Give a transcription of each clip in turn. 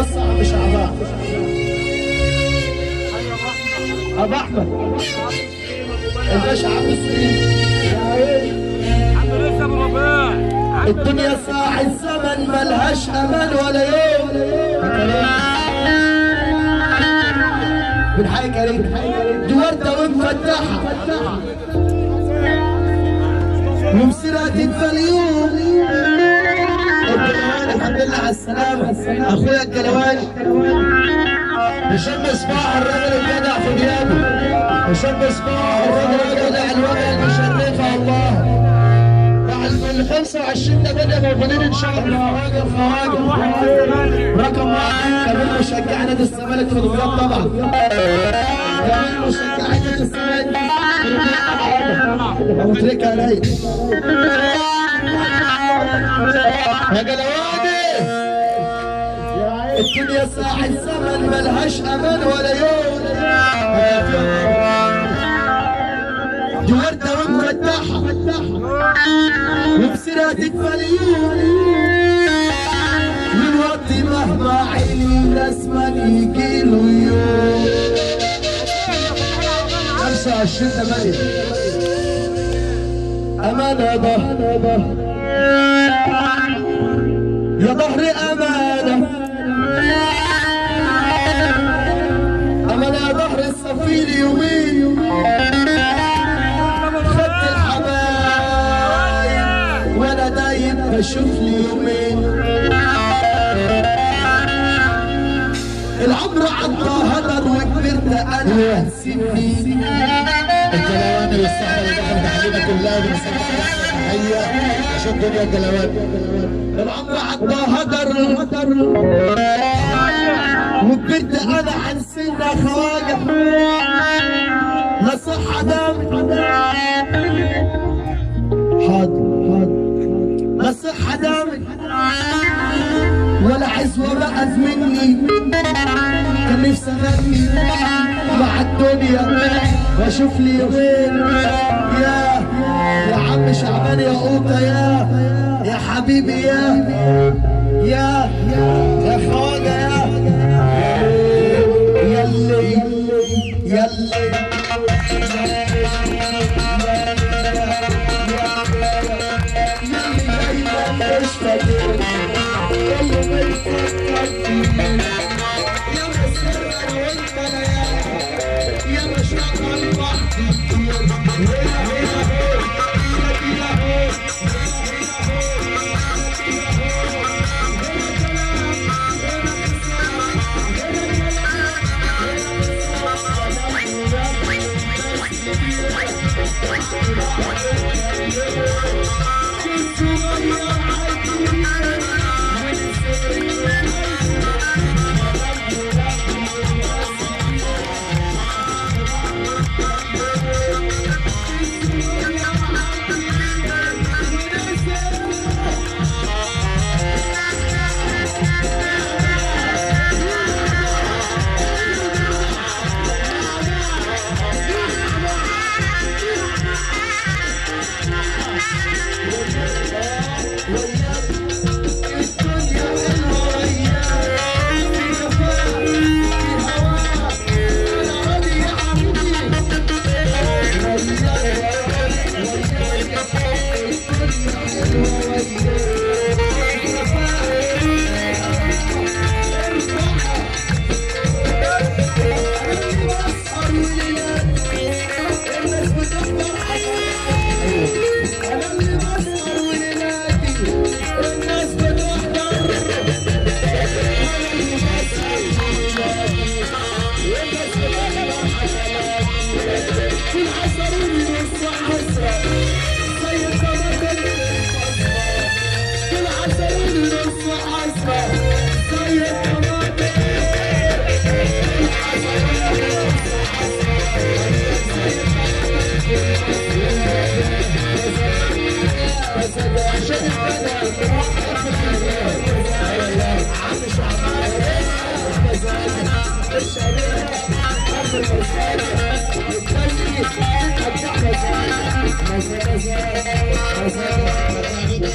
بس عم شعبان ابو احمد الباشا عبد السليم عم لسه ابو ربيع عم الدنيا صاح الزمن ملهاش امان ولا يوم بالحي كريم دي وردة ومفتحة ومسيرة الفليوم الجلواني الحمد لله على السلامة اخويا الجلواني هشام مصباح الراجل الجدع في ديابه هشام مصباح الراجل الجدع الوجه المشرفة الله بعد ال 25 ده بدأ موجودين ان شاء الله راجل خواجه رقم واحد كمان مشجع نادي الزمالك في دمياط طبعا كمان مشجع نادي الزمالك ابو تريكه عليا يا جلواني الدنيا ساعة الزمن ملهاش امان ولا يوم دي وردة ومفتحة وبسيرة فليون من وقت مهما عيني لازما يجيله يوم 25 8 أمانة ظهر يا ظهري أمانة أمانة يا ظهر السفير يومين خدت الحبايب وانا دايب بشوف لي يومين العمر عدى هدر وكبرت انا عن سنين الجلواني والصحراء اللي دخلت حبيبه كلها بنسمع تحيه عشان دنيا الجلواني العمر عدى هدر هدر وكبرت انا عن سن خواجه لا صحة دم حاضر حاضر لا صحة دم ولا عزوة بقى مني كان نفسي اغني مع الدنيا واشوف لي يومين يا يا عم شعبان يا قوطة يا يا حبيبي يا يا يا خواجة يا يلي يلي مش فاكر يلي ما يفكر يا مسر وانت ليالي يا مشاغل بحر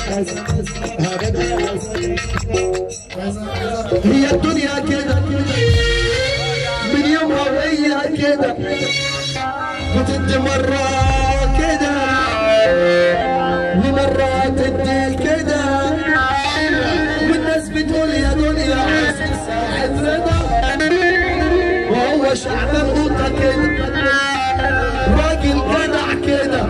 هجيبها هي الدنيا كده من يومها وهي كده وتدي مرة كده ومرة تدي كده والناس بتقول يا دنيا عايز ساعة رضا وهو شعب القطة كده راجل جدع كده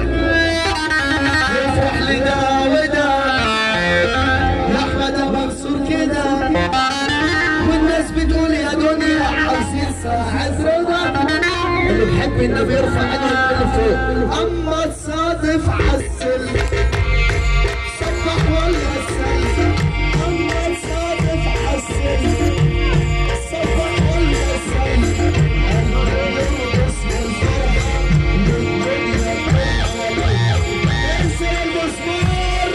يفرح لده وده يا احمد ابو منصور كده والناس بتقول يا دنيا عايزين ساعة رضا اللي بيحب النبي يرفع ايده اللي فوق اما الصادف حسن صبح ولا سلم اما الصادف حسن صبح ولا سلم اسم الفرحة للدنيا كلها انسى المسمار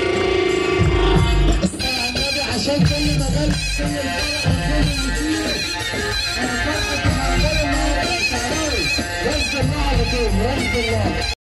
النبي عشان كل ما قال كل الفرح والكل كتير انا فرحة مع النبي النهارده يا شعراوي رزق الله على طول رزق الله